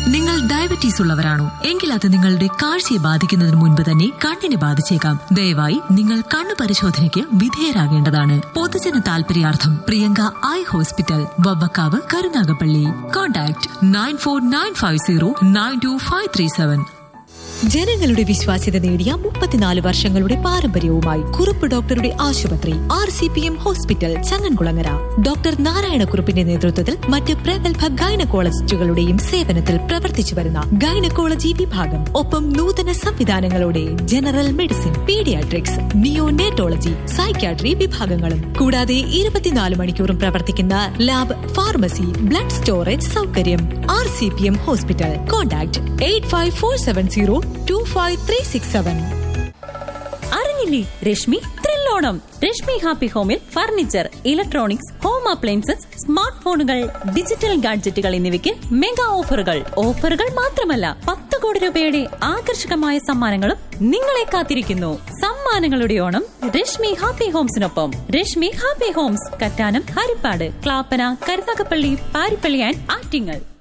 നിങ്ങൾ ഡയബറ്റീസ് ഉള്ളവരാണോ എങ്കിൽ അത് നിങ്ങളുടെ കാഴ്ചയെ ബാധിക്കുന്നതിന് മുൻപ് തന്നെ കണ്ണിനെ ബാധിച്ചേക്കാം ദയവായി നിങ്ങൾ കണ്ണു പരിശോധനയ്ക്ക് വിധേയരാകേണ്ടതാണ് പൊതുജന താൽപര്യാർത്ഥം Priyanka eye hospital Vavvakkavu Karunagappally contact nine four nine five zero nine two five three seven ജനങ്ങളുടെ വിശ്വാസ്യത നേടിയ മുപ്പത്തിനാല് വർഷങ്ങളുടെ പാരമ്പര്യവുമായി കുറുപ്പ് ഡോക്ടറുടെ ആശുപത്രി R C P M hospital Changankulangara doctor നാരായണക്കുറുപ്പിന്റെ നേതൃത്വത്തിൽ മറ്റ് പ്രഗത്ഭ ഗൈനക്കോളജിസ്റ്റുകളുടെയും സേവനത്തിൽ പ്രവർത്തിച്ചു വരുന്ന ഗൈനക്കോളജി വിഭാഗം ഒപ്പം നൂതന സംവിധാനങ്ങളോടെ general medicine paediatrics neonatology psychiatry വിഭാഗങ്ങളും കൂടാതെ ഇരുപത്തിനാല് മണിക്കൂറും പ്രവർത്തിക്കുന്ന ലാബ് ഫാർമസി ബ്ലഡ് സ്റ്റോറേജ് സൗകര്യം R C P M hospital contact eight five four seven zero two five three six seven അറിഞ്ഞില്ലേ രശ്മി ത്രില്ലോണം രശ്മി ഹാപ്പി ഹോമിൽ furniture electronics home appliances smart ഫോണുകൾ ഡിജിറ്റൽ ഗാഡ്ജറ്റുകൾ എന്നിവയ്ക്ക് മെഗാ ഓഫറുകൾ ഓഫറുകൾ മാത്രമല്ല പത്ത് കോടി രൂപയുടെ ആകർഷകമായ സമ്മാനങ്ങളും നിങ്ങളെ കാത്തിരിക്കുന്നു സമ്മാനങ്ങളുടെ ഓണം രശ്മി ഹാപ്പി ഹോംസിനൊപ്പം Rashmi happy homes Kattanam Harippad Clappana Karunagappally Paripally and Attingal